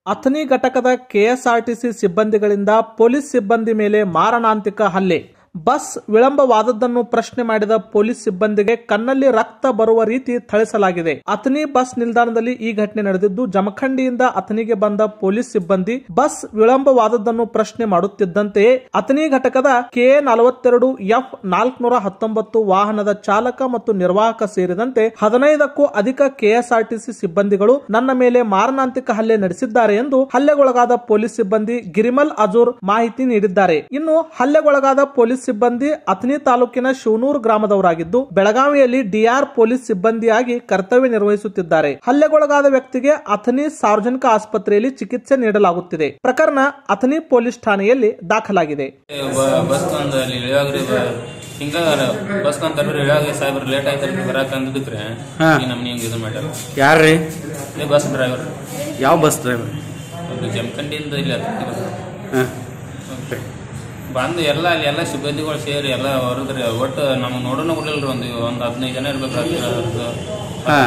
ಅಥಣಿ ಘಟಕದ KSRTC ಸಿಬ್ಬಂದಿಗಳಿಂದ police ಸಿಬ್ಬಂದಿ ಮೇಲೆ ಮಾರಣಾಂತಿಕ ಹಲ್ಲೆ ಬಸ್ ವಿಳಂಬವಾದದ್ದನ್ನು ಪ್ರಶ್ನೆ ಮಾಡಿದ ಪೊಲೀಸ್ ಸಿಬ್ಬಂದಿಗೆ ಕಣ್ಣಲ್ಲಿ ರಕ್ತ ಬರುವ ರೀತಿ ಥಳಿಸಲಾಗಿದೆ ಅಥಣಿ ಬಸ್ ನಿಲ್ದಾಣದಲ್ಲಿ ಈ ಘಟನೆ ನಡೆದಿದ್ದು ಜಮಖಂಡಿಯಿಂದ ಅಥಣಿಗೆ ಬಂದ ಪೊಲೀಸ್ ಸಿಬ್ಬಂದಿ ಬಸ್ ವಿಳಂಬವಾದದ್ದನ್ನು ಪ್ರಶ್ನೆ ಮಾಡುತ್ತಿದ್ದಂತೆಯೇ ಅಥಣಿ ಘಟಕದ ಕೆ ನಲವತ್ತೆರಡು ಎಫ್ ನಾಲ್ಕುನೂರ ಹತ್ತೊಂಬತ್ತು ವಾಹನದ ಚಾಲಕ ಮತ್ತು ನಿರ್ವಾಹಕ ಸೇರಿದಂತೆ ಹದಿನೈದಕ್ಕೂ ಅಧಿಕ ಕೆಎಸ್ಆರ್ಟಿಸಿ ಸಿಬ್ಬಂದಿಗಳು ನನ್ನ ಮೇಲೆ ಮಾರಣಾಂತಿಕ ಹಲ್ಲೆ ನಡೆಸಿದ್ದಾರೆ ಎಂದು ಹಲ್ಲೆಗೊಳಗಾದ ಪೊಲೀಸ್ ಸಿಬ್ಬಂದಿ ಗಿರಿಮಲ್ ಅಜೂರ್ ಮಾಹಿತಿ ನೀಡಿದ್ದಾರೆ ಇನ್ನು ಹಲ್ಲೆಗೊಳಗಾದ ಪೊಲೀಸ್ ಸಿಬ್ಬಂದಿ ಅಥಣಿ ತಾಲೂಕಿನ ಶಿವನೂರು ಗ್ರಾಮದವರಾಗಿದ್ದು ಬೆಳಗಾವಿಯಲ್ಲಿ ಡಿಆರ್ ಪೊಲೀಸ್ ಸಿಬ್ಬಂದಿಯಾಗಿ ಕರ್ತವ್ಯ ನಿರ್ವಹಿಸುತ್ತಿದ್ದಾರೆ ಹಲ್ಲೆಗೊಳಗಾದ ವ್ಯಕ್ತಿಗೆ ಅಥಣಿ ಸಾರ್ವಜನಿಕ ಆಸ್ಪತ್ರೆಯಲ್ಲಿ ಚಿಕಿತ್ಸೆ ನೀಡಲಾಗುತ್ತಿದೆ ಪ್ರಕರಣ ಅಥಣಿ ಪೊಲೀಸ್ ಠಾಣೆಯಲ್ಲಿ ದಾಖಲಾಗಿದೆ ಬ- ಬಸ್ ತಂದು ಅಲ್ಲಿ ಇಳಿಯಾಗ್ರಿ ಹಿಂಗ ಬಸ್ ತಂದು ತರ್ರಿ ಇಳಿಯಾಗ ಸಾಹೇಬ್ರ ಲೇಟ್ ಆಯ್ತು ಬರಾಕ ಅಂದಿದ್ದಕ್ರಿ ಹಾ. ಈ ನಮ್ನಿ ಹಿಂಗ ಇದು ಮಾಡ್ಯಾರ ಯಾರ್ರಿ ಇದೇ ಬಸ್ ಡ್ರೈವರ್ ಯಾವ ಬಸ್ ಡ್ರೈವರ್ ಅದು ಜಮಖಂಡಿಯಿಂದ ಇಲ್ಲಿ ಹತ್ತಿರ ಹಾಂ ಬಂದು ಎಲ್ಲ ಅಲ್ಲಿ ಎಲ್ಲ ಸಿಬ್ಬಂದಿಗಳು ಸೇರಿ ಎಲ್ಲ ಹೊರದ್ರಿ ಒಟ್ಟು ನಮ್ಗೆ ನೋಡೋಣ ಕೊಡಲ್ರಿ ಒಂದು ಒಂದು ಹದಿನೈದು ಜನ ಇರ್ಬೇಕು ಹಾ.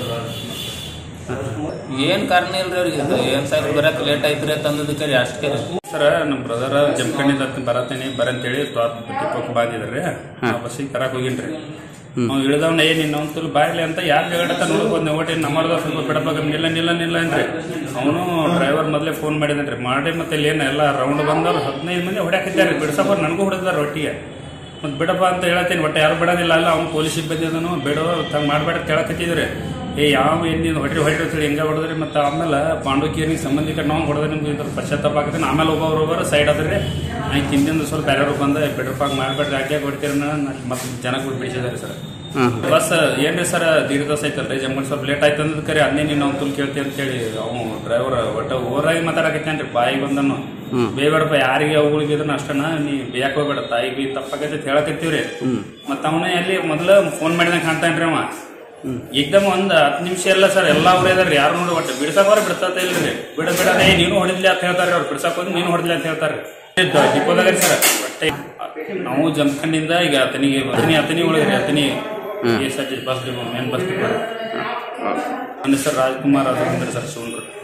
ಏನ್ ಕಾರಣ ಇಲ್ರಿ ಅವ್ರಿಗೆ ಇದು ಏನ್ ಸಾಹೇಬ್ರ ಬರಾಕ ಲೇಟ್ ಆಯ್ತ್ರಿ ಅಂತ ಅಂದದಕ್ಕೆ ಅಷ್ಟೇ ಸರ್ ನಮ್ಮ ಬ್ರದರ್ ಜಮಖಂಡಿಂದ ಬರತ್ತೇನೆ ಬರಂತೇಳಿ ಟಿಪ್ಪಕ್ಕೆ ಬಂದಿದ್ರಿ ಆ ಬಸ್ಸಿಗೆ ತರಕ್ ಹೋಗಿನ್ರಿ ಅವ್ನು ಇಳಿದವನ ಏನ್ ನಿನ್ನ ಅವ್ನು ಬಾಯ್ಲಿ ಅಂತ ಯಾರು ಜಗಡತ್ತ ನೋಡಕ್ ಬಂದೆ ಓಟಿ ನಮ್ಮರ್ದ ಸ್ವಲ್ಪ ಬಿಡಬೇಕು ನಿಲ್ಲ ನಿಲ್ಲ ನಿಲ್ಲ ಅಂದ್ರಿ ಅವನು ಡ್ರೈವರ್ ಮೊದಲೇ ಫೋನ್ ಮಾಡಿದನ್ರಿ ಮಾಡಿ ಮತ್ತೆ ಇಲ್ಲಿ ಏನು ಎಲ್ಲ ರೌಂಡ್ ಬಂದವ್ರು ಹದಿನೈದು ಮಂದಿ ಹೊಡ್ಯಾಕಿದ್ದಾರೆ ಬಿಡ್ಸಪ್ಪ ನನಗೂ ಹೊಡೆದಾರ ಒಟ್ಟಿಗೆ ಮತ್ತೆ ಬಿಡಪ್ಪ ಅಂತ ಹೇಳತ್ತೀನಿ ಒಟ್ಟು ಯಾರು ಬಿಡೋದಿಲ್ಲ ಅಲ್ಲ ಅವ್ನು ಪೊಲೀಸ್ ಸಿಬ್ಬಂದಿ ಅದನು ಬಿಡೋ ತಂಗ ಮಾಡಬೇಡ ಅಂತ ಹೇಳಕತ್ತಿದ್ರಿ ಏ ಯಾವ ಏನಿದು ಹೊಡ್ರಿ ಹೊಡ್ರಿ ಅಂತೇಳಿ ಹಿಂಗೆ ಹೊಡೆದ್ರಿ ಮತ್ತೆ ಆಮೇಲೆ ಪಾಂಡುಕೇರಿಗೆ ಸಂಬಂಧಿಕ ನಾವು ಹೊಡೆದ್ರೆ ನಿಮ್ಗೆ ಇದ್ರ ಪಶ್ಚಾತ್ತಾಪ ಆಗತ್ತೆ ಆಮೇಲೆ ಒಬ್ಬೊಬ್ರು ಒಬ್ಬರು ಸೈಡ್ ಆದ್ರೆ ಆಯ್ತು ಹಿಂದಿಂದ ಸ್ವಲ್ಪ ಬೇರೆಯವ್ರು ಬಂದ ಬಿಡ್ರಪ್ಪ ಮಾಡ್ಬೇಡ್ರಿ ಯಾಕೆ ಹೊಡ್ತೀರ ಮತ್ತೆ ಜನಗಳು ಬಿಡಿಸಿದಾರೆ ಸರ್ ಹಾಂ ಬಸ್ ಏನ್ರಿ ಸರ್ ದೀಡ್ ದಿವಸ ಐತಲ್ರಿ ಜಮ್ಮನ್ ಸ್ವಲ್ಪ ಲೇಟ್ ಆಯ್ತು ಅಂದ್ ಕರೆ ಅದನ್ನೇ ನೀನು ಅವ್ನು ತುಲ್ ಕೇಳ್ತಿ ಅಂತ ಹೇಳಿ ಅವ್ನು ಡ್ರೈವರ್ ಒಟ್ಟ ಓವರಾಗಿ ಮಾತಾಡಕತ್ತೇನ್ರಿ ಬಾಯಿಗೆ ಬಂದನು ಬೇಬೇಡಪ್ಪ ಯಾರಿಗೆ ಅವುಗಳಿಗೆ ಇದನ್ನ ಅಷ್ಟನ ನೀ ಬೇಯಕ್ ಹೋಗ್ಬೇಡ ತಾಯಿಗೆ ತಪ್ಪಾಗೈತೆ ಅಂತ ಹೇಳಕತ್ತೀವ್ರಿ ಮತ್ತ ಅವನ ಎಲ್ಲಿ ಮೊದಲ ಫೋನ್ ಮಾಡಿದಂಗ ಕಾಣ್ತಾನ್ರಿ ಅವ ಏಕ್ದಮ್ ಒಂದ್ ಹತ್ತು ನಿಮಿಷ ಎಲ್ಲ ಸರ್ ಎಲ್ಲಾ ಅವ್ರು ಇದಾರೆ ಯಾರು ನೋಡಿ ಒಟ್ಟು ಬಿಡ್ಸಕ್ ಅವ್ರ ಬಿಡ್ಸತ್ತ ಇಲ್ರಿ ಬಿಡ ಬಿಡ ಏ ನೀನು ಹೊಡಿದ್ಲಿ ಅಂತ ಹೇಳ್ತಾರ್ರಿ ಅವ್ರು ಬಿಡ್ಸಕ್ ಹೋಗಿ ನೀನು ಹೊಡಿದ್ಲಿ ಅಂತ ಹೇಳ್ತಾರ್ರಿ ಡಿಪೋದಾಗ ಸರ್ ಒಟ್ಟೆ ನಾವು ಜಮಖಂಡಿಂದ ಈಗ ಅತನಿಗೆ ಅತನಿ ಅತನಿ ಒಳಗ್ರಿ Athani S R T bus depot main bus depot ನನ್ನ ಹೆಸರು ರಾಜ್ಕುಮಾರ್ ಅದು ಅಂದ್ರೆ ಸರ್ ಶಿವನ್ರು